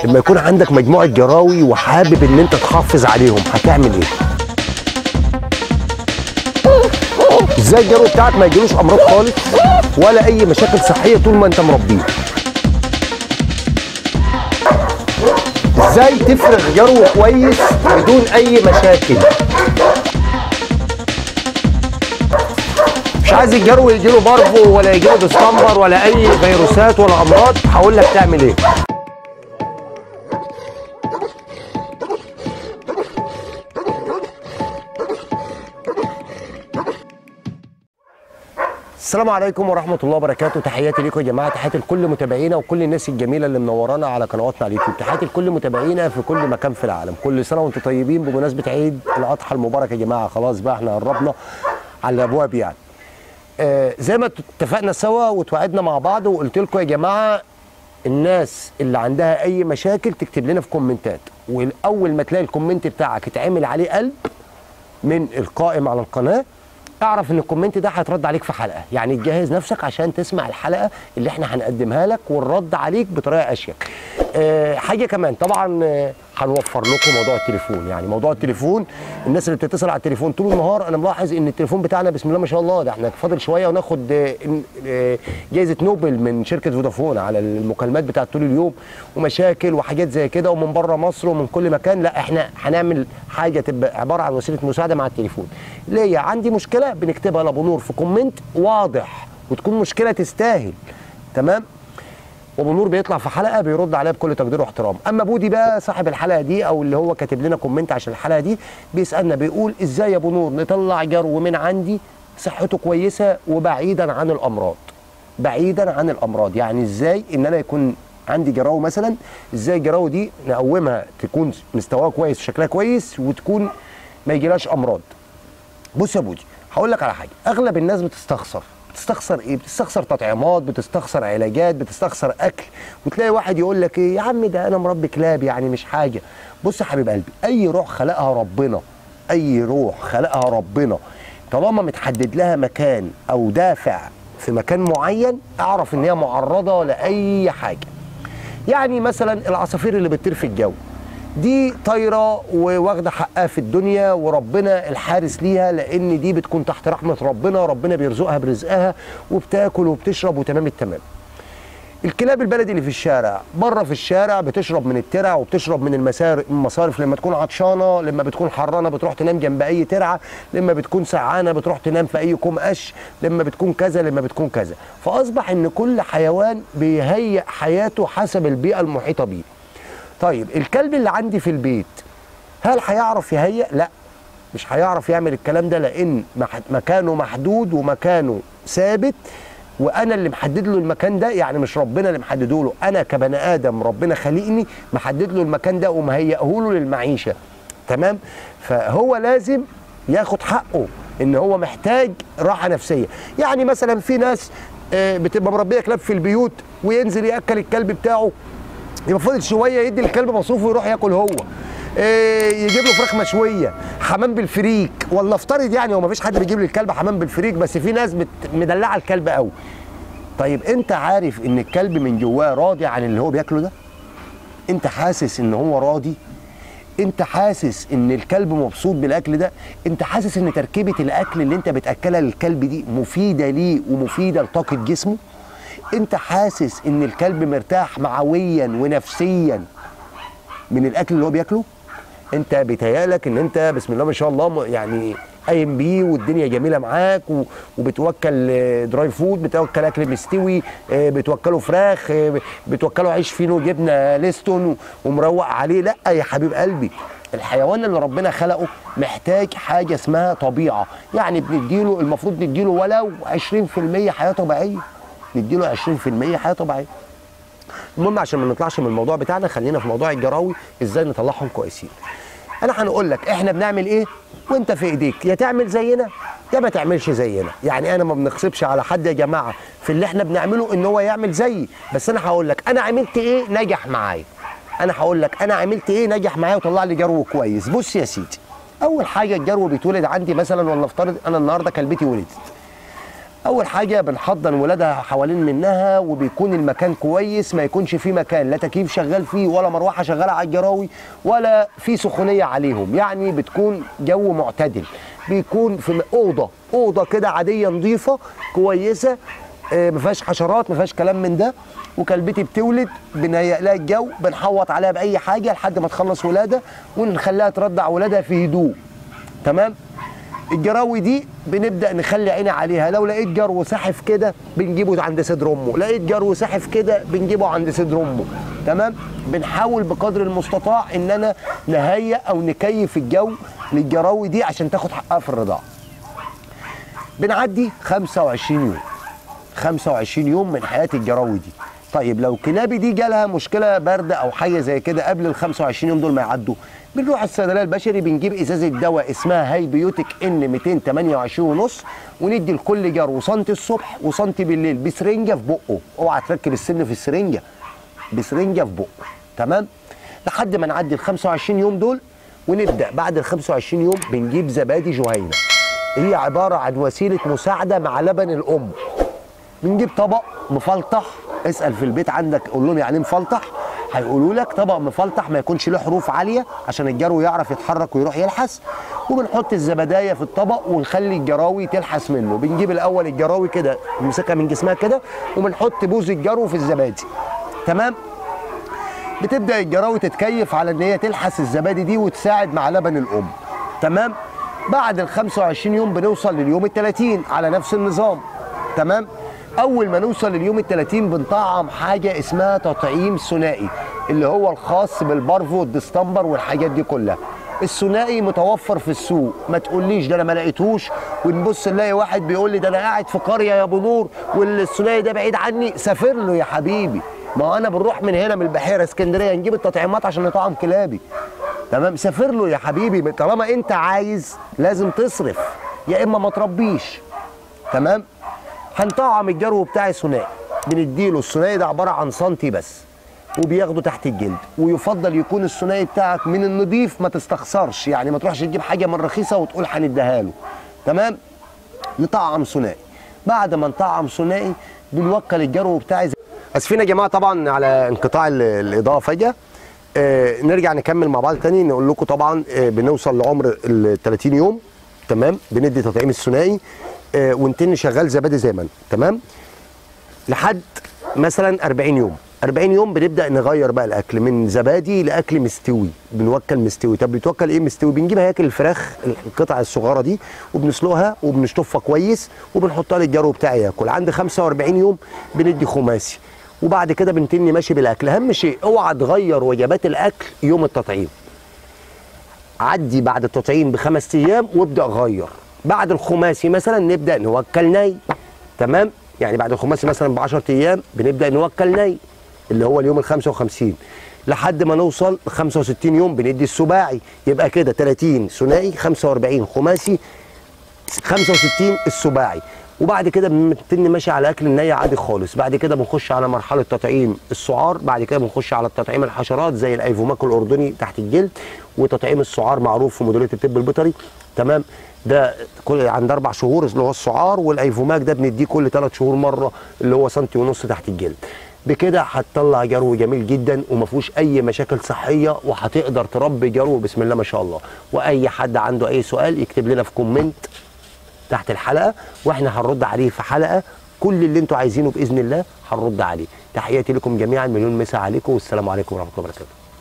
لما يكون عندك مجموعه جراوي وحابب ان انت تحافظ عليهم هتعمل ايه ازاي الجرو بتاعك ما يجيلوش امراض خالص ولا اي مشاكل صحيه طول ما انت مربيه ازاي تفرغ جرو كويس بدون اي مشاكل مش عايز الجرو يجيله بارفو ولا يجيله ديسمبر ولا اي فيروسات ولا امراض هقول لك تعمل ايه السلام عليكم ورحمة الله وبركاته تحياتي لكم يا جماعة تحياتي لكل متابعينا وكل الناس الجميلة اللي منورانا على قنواتنا على اليوتيوب تحياتي لكل متابعينا في كل مكان في العالم كل سنة وانتم طيبين بمناسبة عيد الأضحى المبارك يا جماعة خلاص بقى احنا قربنا على الأبواب يعني آه زي ما اتفقنا سوا وتوعدنا مع بعض وقلت لكم يا جماعة الناس اللي عندها أي مشاكل تكتب لنا في كومنتات والأول ما تلاقي الكومنت بتاعك اتعمل عليه قلب من القائم على القناه اعرف ان الكومنت ده هيترد عليك في حلقه يعني تجهز نفسك عشان تسمع الحلقه اللي احنا هنقدمها لك والرد عليك بطريقه اشيك أه حاجه كمان طبعا آه، هنوفر لكم موضوع التليفون يعني موضوع التليفون الناس اللي بتتصل على التليفون طول النهار انا ملاحظ ان التليفون بتاعنا بسم الله ما شاء الله ده احنا فاضل شويه وناخد آه، آه، جائزه نوبل من شركه فودافون على المكالمات بتاعت طول اليوم ومشاكل وحاجات زي كده ومن بره مصر ومن كل مكان لا احنا هنعمل حاجه تبقى عباره عن وسيله مساعده مع التليفون ليه عندي مشكله بنكتبها لابو نور في كومنت واضح وتكون مشكله تستاهل تمام وابو نور بيطلع في حلقه بيرد عليها بكل تقدير واحترام اما بودي بقى صاحب الحلقه دي او اللي هو كاتب لنا كومنت عشان الحلقه دي بيسالنا بيقول ازاي يا ابو نور نطلع جرو من عندي صحته كويسه وبعيدا عن الامراض بعيدا عن الامراض يعني ازاي ان انا يكون عندي جراوه مثلا ازاي الجراوه دي نقومها تكون مستواها كويس وشكلها كويس وتكون ما يجيلهاش امراض بص يا بودي هقول لك على حاجه اغلب الناس بتستخسر بتستخسر ايه بتستخسر تطعيمات بتستخسر علاجات بتستخسر اكل وتلاقي واحد يقول لك ايه يا عم ده انا مربي كلاب يعني مش حاجه بص يا حبيب قلبي اي روح خلقها ربنا اي روح خلقها ربنا طالما متحدد لها مكان او دافع في مكان معين اعرف ان هي معرضه لاي حاجه يعني مثلا العصافير اللي بتطير في الجو دي طايره وواخده حقها في الدنيا وربنا الحارس ليها لان دي بتكون تحت رحمه ربنا ربنا بيرزقها برزقها وبتاكل وبتشرب وتمام التمام الكلاب البلدي اللي في الشارع بره في الشارع بتشرب من الترع وبتشرب من المسار- المصارف لما تكون عطشانه لما بتكون حرانه بتروح تنام جنب اي ترعه لما بتكون سعانه بتروح تنام في اي كوم قش لما بتكون كذا لما بتكون كذا فاصبح ان كل حيوان بيهيئ حياته حسب البيئه المحيطه بيه طيب الكلب اللي عندي في البيت هل هيعرف يهيئ لا مش هيعرف يعمل الكلام ده لان مح- مكانه محدود ومكانه ثابت وانا اللي محدد له المكان ده يعني مش ربنا اللي محدده له انا كبني ادم ربنا خلقني محدد له المكان ده ومهيئه له للمعيشه تمام فهو لازم ياخد حقه ان هو محتاج راحه نفسيه يعني مثلا في ناس آه، بتبقى مربيه كلاب في البيوت وينزل ياكل الكلب بتاعه يبقى فاضل شويه يدي الكلب مصروف ويروح ياكل هو إيه يجيب له فراخ مشويه حمام بالفريك ولا افترض يعني هو ما فيش حد بيجيب للكلب حمام بالفريك بس في ناس بت- مدلعه الكلب قوي طيب انت عارف ان الكلب من جواه راضي عن اللي هو بياكله ده انت حاسس ان هو راضي انت حاسس ان الكلب مبسوط بالاكل ده انت حاسس ان تركيبه الاكل اللي انت بتاكلها للكلب دي مفيده ليه ومفيده لطاقه جسمه انت حاسس ان الكلب مرتاح معويا ونفسيا من الاكل اللي هو بياكله انت بيتهيألك ان انت بسم الله ما شاء الله م- يعني قايم بيه والدنيا جميله معاك و- وبتوكل آه، دراي فود بتوكل اكل مستوي آه، بتوكله فراخ آه، بتوكله عيش فينو جبنه ليستون و- ومروق عليه لا يا حبيب قلبي الحيوان اللي ربنا خلقه محتاج حاجه اسمها طبيعه يعني بنديله المفروض نديله ولو 20% حياه طبيعيه نديله 20% حياه طبيعيه المهم عشان ما نطلعش من الموضوع بتاعنا خلينا في موضوع الجراوي ازاي نطلعهم كويسين انا هنقول لك احنا بنعمل ايه وانت في ايديك يا تعمل زينا يا ما تعملش زينا يعني انا ما بنغصبش على حد يا جماعه في اللي احنا بنعمله ان هو يعمل زيي بس انا هقول لك انا عملت ايه نجح معايا انا هقول لك انا عملت ايه نجح معايا وطلع لي جرو كويس بص يا سيدي اول حاجه الجرو بيتولد عندي مثلا ولا افترض انا النهارده كلبتي ولدت اول حاجه بنحضن ولادها حوالين منها وبيكون المكان كويس ما يكونش فيه مكان لا تكييف شغال فيه ولا مروحه شغاله على الجراوي ولا في سخونيه عليهم يعني بتكون جو معتدل بيكون في اوضه اوضه كده عاديه نظيفه كويسه آه، ما فيهاش حشرات ما فيهاش كلام من ده وكلبتي بتولد بنهيئ لها الجو بنحوط عليها باي حاجه لحد ما تخلص ولاده ونخليها ترضع ولادها في هدوء تمام الجراوي دي بنبدا نخلي عيني عليها لو لقيت جرو ساحف كده بنجيبه عند صدر امه لقيت جرو ساحف كده بنجيبه عند صدر امه تمام بنحاول بقدر المستطاع ان انا نهيئ او نكيف الجو للجراوي دي عشان تاخد حقها في الرضاعه بنعدي 25 يوم 25 يوم من حياه الجراوي دي طيب لو كلابي دي جالها مشكله برد او حاجه زي كده قبل ال 25 يوم دول ما يعدوا بنروح الصيدليه البشري بنجيب ازازه دواء اسمها هاي بيوتيك ان 228 ونص وندي لكل جرو سنتي الصبح وسنتي بالليل بسرنجه في بقه اوعى تركب السن في السرنجه بسرنجه في بقه تمام لحد ما نعدي ال 25 يوم دول ونبدا بعد ال 25 يوم بنجيب زبادي جهينه هي عباره عن وسيله مساعده مع لبن الام بنجيب طبق مفلطح اسال في البيت عندك قول لهم يعني إيه مفلطح هيقولوا لك طبق مفلطح ما يكونش له حروف عاليه عشان الجرو يعرف يتحرك ويروح يلحس وبنحط الزبدايه في الطبق ونخلي الجراوي تلحس منه بنجيب الاول الجراوي كده نمسكها من جسمها كده وبنحط بوز الجرو في الزبادي تمام بتبدا الجراوي تتكيف على ان هي تلحس الزبادي دي وتساعد مع لبن الام تمام بعد ال 25 يوم بنوصل لليوم ال 30 على نفس النظام تمام اول ما نوصل لليوم ال 30 بنطعم حاجه اسمها تطعيم ثنائي اللي هو الخاص بالبارفو والديستمبر والحاجات دي كلها الثنائي متوفر في السوق ما تقوليش ده انا ما لقيتهوش ونبص نلاقي واحد بيقول لي ده انا قاعد في قريه يا ابو نور والثنائي ده بعيد عني سافر له يا حبيبي ما هو انا بنروح من هنا من البحيره اسكندريه نجيب التطعيمات عشان نطعم كلابي تمام سافر له يا حبيبي طالما انت عايز لازم تصرف يا اما ما تربيش تمام هنطعم الجرو بتاعي ثنائي بنديله الثنائي ده عباره عن سنتي بس وبياخده تحت الجلد ويفضل يكون الثنائي بتاعك من النضيف ما تستخسرش يعني ما تروحش تجيب حاجه من رخيصه وتقول هنديها له تمام نطعم ثنائي بعد ما نطعم ثنائي بنوكل الجرو بتاعي زي اسفين يا جماعه طبعا على انقطاع ال- الاضاءه فجاه آه نرجع نكمل مع بعض تاني نقول لكم طبعا آه بنوصل لعمر ال 30 يوم تمام بندي تطعيم الثنائي آه ونتن شغال زبادي زي ما أنا، تمام لحد مثلا 40 يوم 40 يوم بنبدا نغير بقى الاكل من زبادي لاكل مستوي بنوكل مستوي طب بيتوكل ايه مستوي بنجيب هياكل الفراخ القطع الصغيره دي وبنسلقها وبنشطفها كويس وبنحطها للجرو بتاعي ياكل عند 45 يوم بندي خماسي وبعد كده بنتني ماشي بالاكل اهم شيء اوعى تغير وجبات الاكل يوم التطعيم عدي بعد التطعيم بخمس ايام وابدا غير بعد الخماسي مثلا نبدا نوكل ني تمام يعني بعد الخماسي مثلا ب 10 ايام بنبدا نوكل ني اللي هو اليوم ال 55 لحد ما نوصل ل 65 يوم بندي السباعي يبقى كده 30 ثنائي 45 خماسي 65 السباعي وبعد كده بنبتدي ماشي على اكل الني عادي خالص بعد كده بنخش على مرحله تطعيم السعار بعد كده بنخش على تطعيم الحشرات زي الايفوماك الاردني تحت الجلد وتطعيم السعار معروف في مديريه الطب البيطري تمام ده كل عند اربع شهور اللي هو السعار والايفوماك ده بنديه كل ثلاث شهور مره اللي هو سنتي ونص تحت الجلد بكده هتطلع جرو جميل جدا وما فيهوش اي مشاكل صحيه وهتقدر تربي جرو بسم الله ما شاء الله واي حد عنده اي سؤال يكتب لنا في كومنت تحت الحلقه واحنا هنرد عليه في حلقه كل اللي انتوا عايزينه باذن الله هنرد عليه تحياتي لكم جميعا مليون مسا عليكم والسلام عليكم ورحمه الله وبركاته